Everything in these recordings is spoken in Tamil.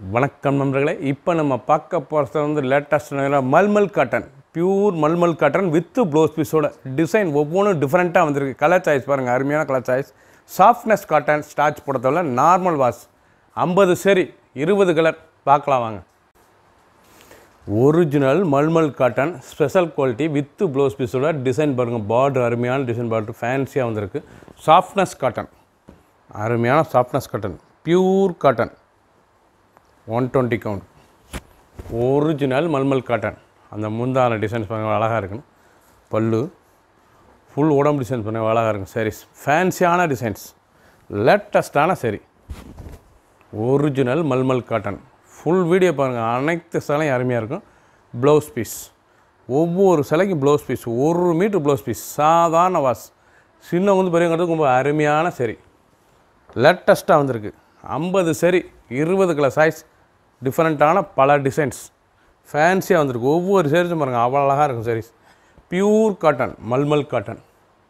வணக்கம் நண்பர்களே இப்போ நம்ம பார்க்க போகிறது வந்து latest mulmul cotton pure mulmul cotton with blouse பீஸோட டிசைன் ஒவ்வொன்றும் டிஃப்ரெண்ட்டாக வந்திருக்கு கலர் சாய்ஸ் பாருங்கள் அருமையான colour choice softness cotton starch போடுறதால நார்மல் வாஷ் ஐம்பது சரி இருபது கலர் பார்க்கலாம் வாங்க original mulmul cotton special quality with blouse பீஸோட டிசைன் பாருங்கள் பார்டர் அருமையான டிசைன் பார்டர் ஃபேன்சியாக வந்திருக்கு சாஃப்ட்னஸ் காட்டன் அருமையான softness cotton pure cotton one twenty count original mulmul cotton அந்த முந்தான டிசைன்ஸ் பாருங்கள் அழகாக இருக்குன்னு பல்லு ஃபுல் உடம்பு டிசைன்ஸ் பாருங்கள் அழகாக இருக்கும் சாரீஸ் ஃபேன்சியான டிசைன்ஸ் லேட்டஸ்டான sari original mulmul cotton full video பாருங்கள் அனைத்து சிலையும் அருமையாக இருக்கும் ப்ளவுஸ் பீஸ் ஒவ்வொரு சிலைக்கும் ப்ளவுஸ் பீஸ் ஒரு மீட்ரு ப்ளவுஸ் பீஸ் சாதாரண வாஸ் சின்ன வந்து பெரியவங்கிறது ரொம்ப அருமையான சரி லேட்டஸ்ட்டாக வந்திருக்கு ஐம்பது சரி இருபது கலர் சைஸ் டிஃப்ரெண்ட்டான பல டிசைன்ஸ் ஃபேன்சியாக வந்திருக்கு ஒவ்வொரு சேரிஸும் பாருங்கள் அவ்வளோ அழகாக இருக்கும் sarees pure cotton mulmul cotton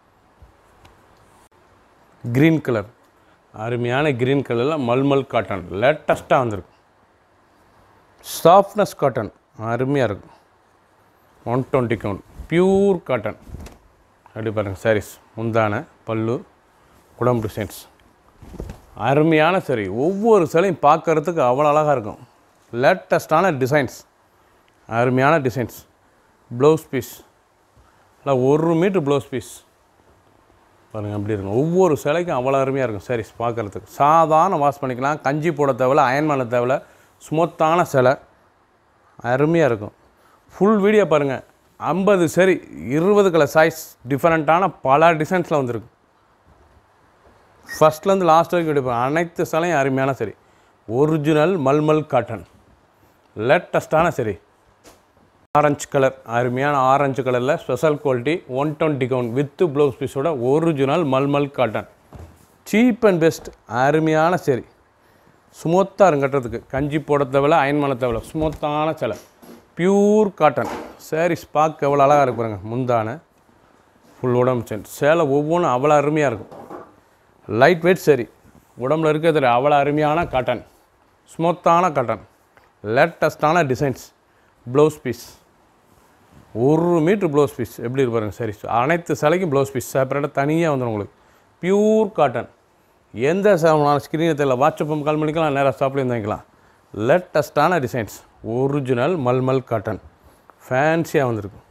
green colour அருமையான க்ரீன் கலரில் மல்மல் காட்டன் லேட்டஸ்ட்டாக வந்திருக்கு சாஃப்ட்னஸ் காட்டன் அருமையாக இருக்கும் one twenty count pure cotton அப்படி பாருங்கள் சாரீஸ் முந்தான பல்லு குடம்பு டிசைன்ஸ் அருமையான சரி ஒவ்வொரு சிலையும் பார்க்கறதுக்கு அவ்வளோ அழகாக இருக்கும் லேட்டஸ்டான டிசைன்ஸ் அருமையான டிசைன்ஸ் ப்ளவுஸ் பீஸ் இல்லை ஒரு மீட்ரு ப்ளவுஸ் பீஸ் பாருங்கள் அப்படி இருக்கும் ஒவ்வொரு சிலைக்கும் அவ்வளோ அருமையாக இருக்கும் சாரீஸ் பார்க்குறதுக்கு சாதாரண வாஷ் பண்ணிக்கலாம் கஞ்சி போட தேவையில்ல அயன் பண்ண தேவையில்ல ஸ்மூத்தான சிலை அருமையாக இருக்கும் ஃபுல் வீடியோ பாருங்கள் ஐம்பது சரி இருபது கலர் சைஸ் டிஃப்ரெண்ட்டான பல டிசைன்ஸில் வந்திருக்கு ஃபஸ்ட்லேருந்து லாஸ்ட் வரைக்கும் எடுப்பேன் அனைத்து சிலையும் அருமையான சரி ஒரிஜினல் மல்மல் காட்டன் லேட்டஸ்ட்டான சரி ஆரஞ்சு கலர் அருமையான ஆரஞ்சு கலரில் special quality one twenty count with blouse பீஸோட original mulmul cotton cheap and best அருமையான சரி ஸ்மூத்தாக இருக்கும் கட்டுறதுக்கு கஞ்சி போட தேவையில்ல அயன் பண்ண தேவையில்ல ஸ்மூத்தான சிலை பியூர் காட்டன் சாரீஸ் பார்க்க எவ்வளோ அழகாக இருக்கு பாருங்க முந்தான ஃபுல் உடம்பு சென் சேலை ஒவ்வொன்றும் அவ்வளோ அருமையாக இருக்கும் லைட் வெயிட் சரி உடம்புல இருக்கிறது அவ்வளோ அருமையான காட்டன் ஸ்மூத்தான காட்டன் லேட்டஸ்டான டிசைன்ஸ் ப்ளவுஸ் பீஸ் ஒரு மீட்ரு ப்ளவுஸ் பீஸ் எப்படி இருக்கு பாருங்க சரி அனைத்து சிலைக்கும் ப்ளவுஸ் பீஸ் செப்பரேட்டாக தனியாக வந்துடும் உங்களுக்கு பியூர் காட்டன் எந்த சேவனாலும் ஸ்க்ரீனை தெரியல வாட்ஸ்அப் கால் பண்ணிக்கலாம் நேராக ஸ்டாப்லேயும் வாங்கிக்கலாம் லேட்டஸ்டான டிசைன்ஸ் ஒரிஜினல் மல்மல் காட்டன் ஃபேன்சியாக வந்திருக்கு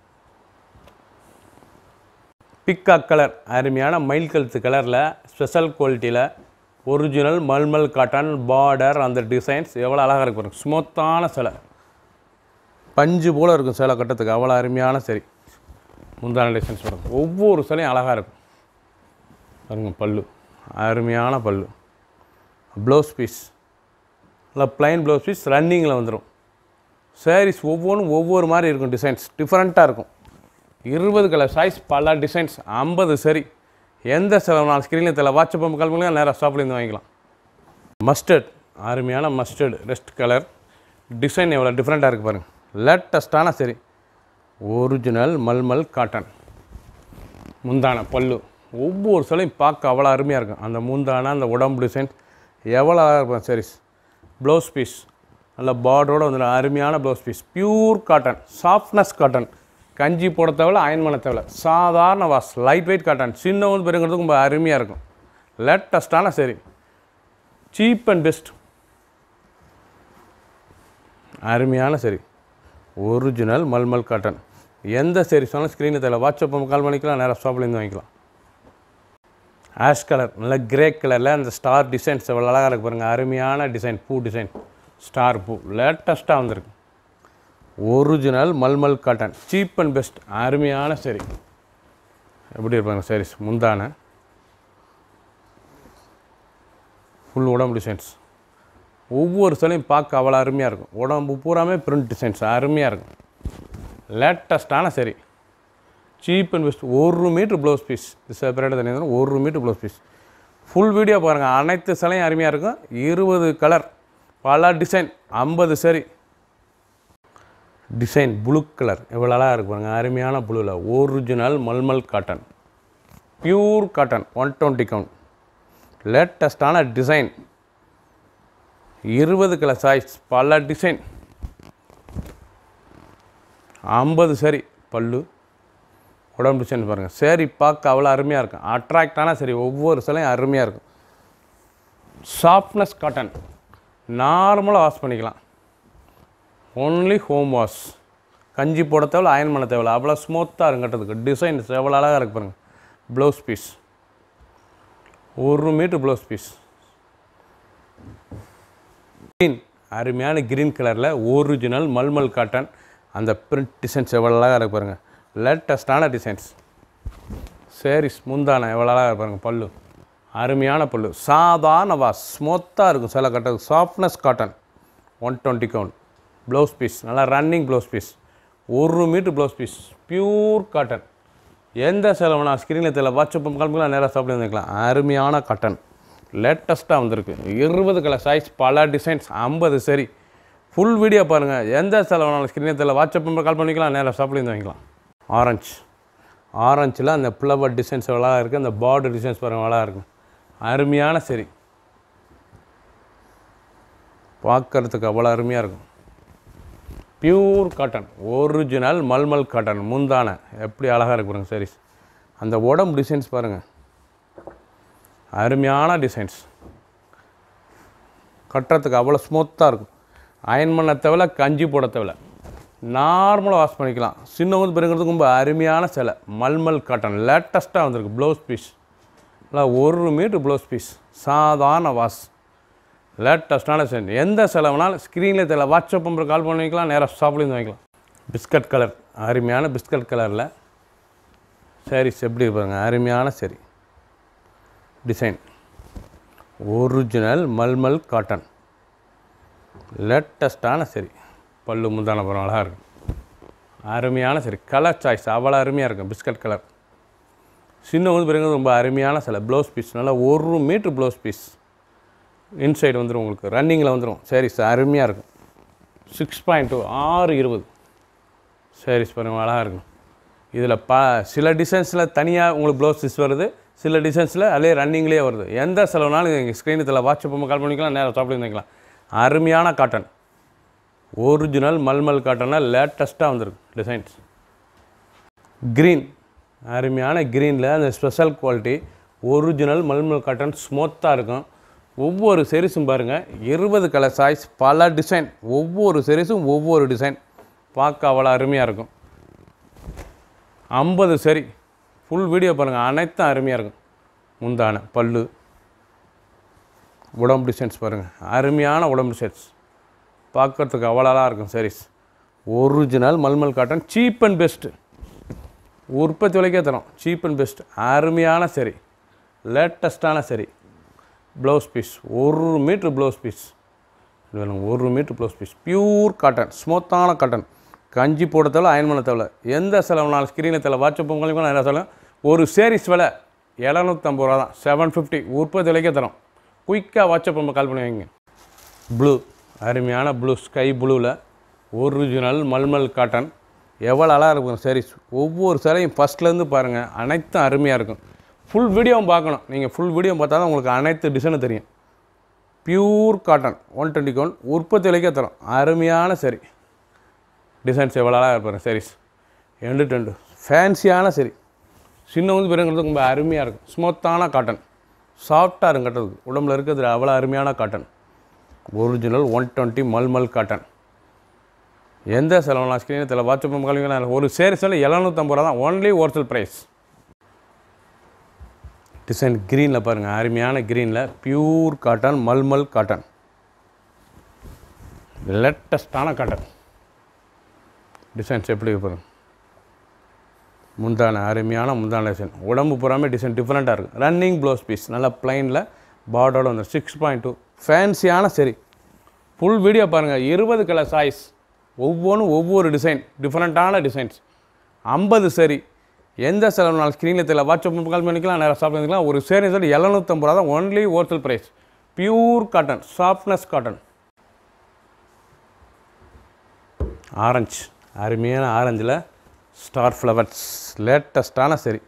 பிக்காக் கலர் அருமையான மயில் கழுத்து கலரில் ஸ்பெஷல் குவாலிட்டியில் ஒரிஜினல் மல்மல் காட்டன் பார்டர் அந்த டிசைன்ஸ் எவ்வளோ அழகாக இருக்கு பாருங்க ஸ்மூத்தான சிலை பஞ்சு போல் இருக்கும் சேலை கட்டத்துக்கு அவ்வளோ அருமையான சரி முந்தான டிசைன்ஸ் வரும் ஒவ்வொரு சிலையும் அழகாக இருக்கும் பாருங்க பல்லு அருமையான பல்லு ப்ளவுஸ் பீஸ் இல்லை ப்ளைன் ப்ளவுஸ் பீஸ் ரன்னிங்கில் வந்துடும் சாரீஸ் ஒவ்வொன்றும் ஒவ்வொரு மாதிரி இருக்கும் டிசைன்ஸ் டிஃப்ரெண்ட்டாக இருக்கும் இருபது கலர் சைஸ் பல டிசைன்ஸ் ஐம்பது சரி எந்த செலவு ஸ்க்ரீனில் தெரியல வாட்ஸ்அப் கால் பண்ணுங்க நேராக ஷாப்லேருந்து வாங்கிக்கலாம் மஸ்டர்ட் அருமையான மஸ்டர்ட் ரெஸ்ட் கலர் டிசைன் எவ்வளோ டிஃப்ரெண்ட்டாக இருக்குது பாருங்கள் லேட்டஸ்ட்டான சரி ஒரிஜினல் மல்மல் காட்டன் முந்தான பல்லு ஒவ்வொரு சிலையும் பார்க்க அவ்வளோ அருமையாக இருக்கும் அந்த முந்தான அந்த உடம்பு டிசைன் எவ்வளோ அழகாக இருக்கும் சாரீஸ் ப்ளவுஸ் பீஸ் நல்ல பார்டரோட வந்து அருமையான blouse piece pure cotton softness cotton கஞ்சி போட தேவையில்ல அயன் பண்ண தேவையில்ல சாதாரண வாஷ் லைட் வெயிட் காட்டன் சின்னவங்க பெருங்கிறதுக்கு ரொம்ப அருமையாக இருக்கும் லேட்டஸ்ட்டான சரி சீப் அண்ட் பெஸ்ட் அருமையான சரி ஒரிஜினல் மல்மல் காட்டன் எந்த சரி சொன்னாலும் ஸ்க்ரீனில் தேவை வாட்ஸ்அப் கால் பண்ணிக்கலாம் நேராக ஷாப்லேருந்து வாங்கிக்கலாம் ஆஷ் கலர் நல்ல கிரே கலரில் அந்த ஸ்டார் டிசைன்ஸ் எவ்வளோ அழகாக இருக்கு பாருங்கள் அருமையான டிசைன் பூ டிசைன் ஸ்டார் பூ லேட்டஸ்ட்டாக வந்திருக்கு original mulmul cotton cheap and best அருமையான சரி எப்படி இருப்பாங்க சாரீஸ் முந்தான ஃபுல் உடம்பு டிசைன்ஸ் ஒவ்வொரு சிலையும் பார்க்க அவ்வளோ அருமையாக இருக்கும் உடம்பு பூராமே பிரிண்ட் டிசைன்ஸ் அருமையாக இருக்கும் லேட்டஸ்ட்டான சரி சீப் அண்ட் பெஸ்ட் ஒரு மீட்ரு ப்ளவுஸ் பீஸ் இது செப்பரேட்டாக தனியாக ஒரு metre blouse piece full video பாருங்கள் அனைத்து சிலையும் அருமையாக இருக்கும் இருபது கலர் பல டிசைன் ஐம்பது சரி டிசைன் ப்ளூ கலர் எவ்வளோ அழகாக இருக்கு பாருங்கள் அருமையான ப்ளூவில் original mulmul cotton pure cotton one twenty count லேட்டஸ்டான டிசைன் இருபது கலர் சாய்ஸ் பல டிசைன் ஐம்பது சரி பல்லு உடம்பு டிசைன் பாருங்கள் சரி பார்க்க அவ்வளோ அருமையாக இருக்கும் அட்ராக்டான சரி ஒவ்வொரு சிலையும் அருமையாக இருக்கும் சாஃப்ட்னஸ் காட்டன் நார்மலாக வாஷ் பண்ணிக்கலாம் ஒன்லி ஹோம் வாஷ் கஞ்சி போட தேவையில்ல அயன் பண்ண தேவையில்ல அவ்வளோ ஸ்மூத்தாக இருங்கட்டதுக்கு டிசைன்ஸ் எவ்வளோ அழகாக இருக்கு பாருங்கள் ப்ளவுஸ் பீஸ் ஒரு மீட்ரு ப்ளவுஸ் பீஸ் க்ரீன் அருமையான க்ரீன் கலரில் ஒரிஜினல் மல்மல் காட்டன் அந்த பிரிண்ட் டிசைன்ஸ் எவ்வளோ அழகாக இருக்கு பாருங்கள் லேட்டஸ்டான டிசைன்ஸ் சேரீஸ் முந்தான எவ்வளோ அழகாக இருக்கு பாருங்கள் பல்லு அருமையான பல்லு சாதாரண வாஷ் ஸ்மூத்தாக இருக்கும் சில கட்டது softness cotton one twenty count blouse piece நல்லா ரன்னிங் ப்ளவுஸ் பீஸ் ஒரு metre blouse piece pure cotton எந்த செலவுனா ஸ்க்ரீனில் தெரியல வாட்ஸ்அப் கிளம்பிக்கலாம் நேராக சாப்பிட்டு வந்துக்கலாம் அருமையான காட்டன் லேட்டஸ்ட்டாக வந்திருக்கு இருபது கலர் சைஸ் பல டிசைன்ஸ் ஐம்பது சரி ஃபுல் வீடியோ பாருங்கள் எந்த செலவுனாலும் ஸ்க்ரீனில் தெரியல வாட்ஸ்அப் கால் பண்ணிக்கலாம் நேராக சாப்பிட்டு வந்து வாங்கிக்கலாம் ஆரஞ்சு ஆரஞ்சில் அந்த ஃப்ளவர் டிசைன்ஸ் எவ்வளோ இருக்குது அந்த பார்டர் டிசைன்ஸ் பாருங்கள் எவ்வளோ இருக்கும் அருமையான சரி பார்க்கறதுக்கு அவ்வளோ அருமையாக இருக்கும் pure cotton original mulmul cotton முந்தான எப்படி அழகாக இருக்கு பாருங்க sarees அந்த உடம்பு டிசைன்ஸ் பாருங்கள் அருமையான டிசைன்ஸ் கட்டுறதுக்கு அவ்வளோ ஸ்மூத்தாக இருக்கும் அயன் பண்ண தேவையில்ல கஞ்சி போட தேவையில்ல நார்மலாக வாஷ் பண்ணிக்கலாம் சின்னவங்க பெருங்கிறதுக்கு ரொம்ப அருமையான சிலை மல்மல் காட்டன் லேட்டஸ்ட்டாக வந்திருக்கு ப்ளவுஸ் பீஸ் இல்லை ஒரு மீட்ரு ப்ளவுஸ் பீஸ் சாதாரண வாஷ் லேட்டஸ்டான சென்ட் எந்த செலவுனாலும் ஸ்க்ரீனில் தெரியல வாட்ஸ்அப் நம்பர் கால் பண்ணி வைக்கலாம் நேராக ஷாப்லேருந்து வாங்கிக்கலாம் பிஸ்கட் கலர் அருமையான பிஸ்கட் கலரில் சாரீஸ் எப்படி இருப்பாங்க அருமையான sari design original mulmul cotton லேட்டஸ்டான சரி பல்லு முந்தான பரம் அழகாக இருக்கும் அருமையான சரி கலர் சாய்ஸ் அவ்வளோ அருமையாக இருக்கும் பிஸ்கட் கலர் சின்ன வந்து பிறகு ரொம்ப அருமையான சில ப்ளவுஸ் பீஸ் நல்லா ஒரு மீட்ரு ப்ளவுஸ் பீஸ் இன்சைடு வந்துடும் உங்களுக்கு ரன்னிங்கில் வந்துடும் சாரீஸ் அருமையாக இருக்கும் சிக்ஸ் பாயிண்ட் டூ ஆறு இருபது சாரீஸ் பாருங்கள் அழகாக இருக்கும் இதில் ப சில டிசைன்ஸில் தனியாக உங்களுக்கு ப்ளவுஸ் பீஸ் வருது சில டிசைன்ஸில் அதிலே ரன்னிங்லேயே வருது எந்த செலவுனாலும் எங்கள் ஸ்க்ரீனத்தில் வாட்ஸ்அப் கால் பண்ணிக்கலாம் நேராக சாப்பிட்டு வந்துக்கலாம் அருமையான காட்டன் ஒரிஜினல் மல்மல் காட்டனில் லேட்டஸ்ட்டாக வந்திருக்கு டிசைன்ஸ் க்ரீன் அருமையான க்ரீனில் அந்த special quality original mulmul cotton ஸ்மூத்தாக இருக்கும் ஒவ்வொரு செரிஸும் பாருங்கள் இருபது கலர் சாய்ஸ் பல டிசைன் ஒவ்வொரு செரிஸும் ஒவ்வொரு டிசைன் பார்க்க அவ்வளோ அருமையாக இருக்கும் ஐம்பது சரி ஃபுல் வீடியோ பாருங்கள் அனைத்தும் அருமையாக இருக்கும் முந்தான பல்லு உடம்பு டிசைன்ஸ் பாருங்கள் அருமையான உடம்பு டிசைன்ஸ் பார்க்கறதுக்கு அவ்வளோலாம் இருக்கும் sarees original mulmul cotton cheap and best உற்பத்தி விலைக்கே தரோம் சீப் அண்ட் பெஸ்ட் அருமையான சரி லேட்டஸ்ட்டான சரி ப்ளவுஸ் பீஸ் ஒரு மீட்ரு ப்ளவுஸ் பீஸ் ஒரு metre blouse piece pure cotton ஸ்மூத்தான காட்டன் கஞ்சி போட தேவை அயன் பண்ண தேவை எந்த செலவுனாலும் ஸ்க்ரீனில் தேவை வாட்ஸ்அப் உங்களுக்கு என்ன சொல்ல ஒரு சேரீஸ் விலை எழுநூற்றம்பது ரூபா தான் செவன் ஃபிஃப்டி உற்பத்தி விலைக்கே தரோம் குயிக்காக வாட்ஸ்அப் நம்ம கால் பண்ணி வைங்க ப்ளூ அருமையான ப்ளூ ஸ்கை ப்ளூவில் ஒரிஜினல் மல்மல் காட்டன் எவ்வளோ அழகாக இருக்கும் சாரீஸ் ஒவ்வொரு சாரியும் ஃபஸ்ட்லேருந்து பாருங்கள் அனைத்தும் அருமையாக இருக்கும் ஃபுல் வீடியோவும் பார்க்கணும் நீங்கள் ஃபுல் வீடியோ பார்த்தா தான் உங்களுக்கு அனைத்து டிசைனும் தெரியும் pure cotton one twenty count உற்பத்தி விலைக்கே தரோம் அருமையான சரி டிசைன்ஸ் எவ்வளோ அழகாக இருப்பாரு சாரீஸ் ரெண்டு டெண்டு ஃபேன்சியான சரி சின்ன வந்து பெருங்கிறது ரொம்ப அருமையாக இருக்கும் ஸ்மூத்தான காட்டன் சாஃப்டாக இருக்கும் கட்டுறதுக்கு உடம்புல இருக்கிறது அவ்வளோ அருமையான cotton original one twenty mulmul cotton எந்த செலவுலாம் ஸ்க்ரீனில் தெரியல வாட்ஸ்அப் கல்விங்க ஒரு சேரீஸில் எழுநூற்றம்பது ரூபா தான் ஓன்லி ஹோல்சேல் ப்ரைஸ் டிசைன் க்ரீனில் பாருங்கள் அருமையான க்ரீனில் பியூர் காட்டன் மல்மல் காட்டன் லேட்டஸ்டான காட்டன் டிசைன்ஸ் எப்படி பாருங்க முந்தான அருமையான முந்தான டிசைன் உடம்பு பூராமே டிசைன் டிஃப்ரெண்ட்டாக இருக்குது ரன்னிங் ப்ளவுஸ் பீஸ் நல்லா ப்ளைனில் பார்டரோட வந்து சிக்ஸ் பாயிண்ட் டூ ஃபேன்சியான சரி ஃபுல் வீடியோ பாருங்கள் இருபது கலர் சாய்ஸ் ஒவ்வொன்றும் ஒவ்வொரு டிசைன் டிஃப்ரெண்ட்டான டிசைன்ஸ் ஐம்பது சரி எந்த செலவுனாலும் ஸ்க்ரீனில் தெரியல வாட்ஸ்அப் கால் பண்ணிக்கலாம் நேராக ஷாப் பண்ணிக்கலாம் ஒரு சேரி சொல்லி எழுநூற்றம்பது ரூபா தான் only wholesale price pure cotton softness cotton orange அருமையான ஆரஞ்சில் ஸ்டார் ஃப்ளவர்ஸ் லேட்டஸ்ட்டான sari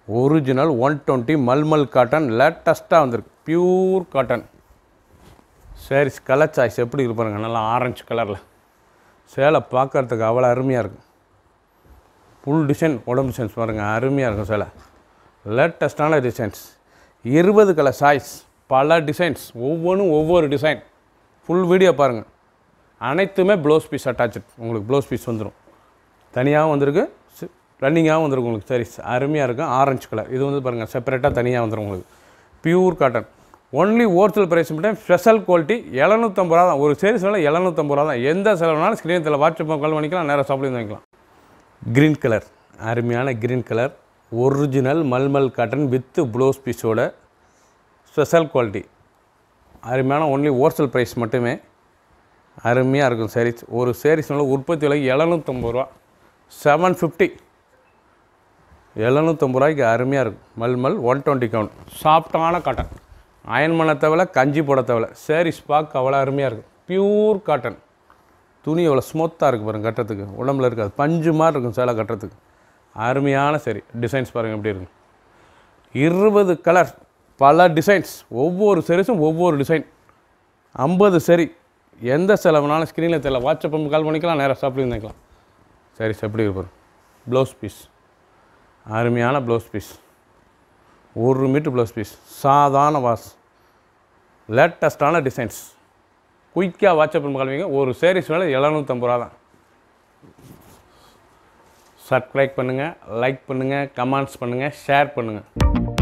original one twenty mulmul cotton லேட்டஸ்ட்டாக வந்திருக்கு pure cotton sarees colour choice எப்படி இருக்கு பாருங்க நல்லா ஆரஞ்சு கலரில் சேலை பார்க்கறதுக்கு அவ்வளோ அருமையாக இருக்கும் ஃபுல் டிசைன் உடம்பு டிசைன்ஸ் பாருங்கள் அருமையாக இருக்கும் சேலை லேட்டஸ்டான டிசைன்ஸ் இருபது கலர் சாய்ஸ் பல டிசைன்ஸ் ஒவ்வொன்றும் ஒவ்வொரு டிசைன் ஃபுல் வீடியோ பாருங்கள் அனைத்துமே ப்ளவுஸ் பீஸ் அட்டாச்சு உங்களுக்கு ப்ளவுஸ் பீஸ் வந்துடும் தனியாகவும் வந்திருக்கு ரன்னிங்காகவும் வந்திருக்கு உங்களுக்கு சரி அருமையாக இருக்கும் ஆரஞ்சு கலர் இது வந்து பாருங்கள் செப்பரேட்டாக தனியாக வந்துடும் உங்களுக்கு pure cotton only wholesale price மட்டும் ஸ்பெஷல் குவாலிட்டி எழுநூற்றம்பது ரூபா தான் ஒரு சேரீஸ் வேலை எழுநூற்றம்பது ரூபா தான் எந்த செலவுனாலும் ஸ்க்ரீனத்தில் வாட்ஸ்அப் கால் பண்ணிக்கலாம் நேராக ஷாப்லேயும் வாங்கிக்கலாம் க்ரீன் கலர் அருமையான green colour original mulmul cotton with blouse பீஸோட ஸ்பெஷல் குவாலிட்டி அருமையான ஒன்லி ஹோல்சேல் ப்ரைஸ் மட்டுமே அருமையாக இருக்கும் சாரீஸ் ஒரு சாரீஸ்னால உற்பத்தி விலை எழுநூற்றம்பது ரூபா செவன் ஃபிஃப்டி எழுநூற்றம்பது ரூபாய்க்கு அருமையாக இருக்கும் மல்மல் ஒன் டுவெண்ட்டி கவுண்ட் சாஃப்டான காட்டன் அயன் பண்ண தேவையில்ல கஞ்சி போட தேவையில்ல சாரீஸ் பார்க்க அவ்வளோ அருமையாக இருக்கும் பியூர் காட்டன் துணி எவ்வளோ ஸ்மூத்தாக இருக்குது பாருங்க கட்டுறதுக்கு உடம்புல இருக்காது பஞ்சு மாதிரி இருக்கும் சேலை கட்டுறதுக்கு அருமையான சரி டிசைன்ஸ் பாருங்கள் எப்படி இருக்கும் இருபது கலர் பல டிசைன்ஸ் ஒவ்வொரு சரிஸும் ஒவ்வொரு டிசைன் ஐம்பது சரி எந்த செலவுனாலும் ஸ்க்ரீனில் தெரியல வாட்ஸ்அப் கால் பண்ணிக்கலாம் நேராக ஷாப்லேயும் வாங்கிக்கலாம் சரி எப்படி இருப்பார் ப்ளவுஸ் பீஸ் அருமையான ப்ளவுஸ் பீஸ் ஒரு மீட்டர் ப்ளவுஸ் பீஸ் சாதாரண வாஸ் லேட்டஸ்டான டிசைன்ஸ் குயிக்காக வாட்ஸ்அப் கால்வீங்க ஒரு சேரீஸ் மேலே எழுநூற்றம்பது ரூபா தான் சப்ஸ்கிரைப் பண்ணுங்கள் லைக் பண்ணுங்கள் கமெண்ட்ஸ் பண்ணுங்கள் ஷேர் பண்ணுங்கள்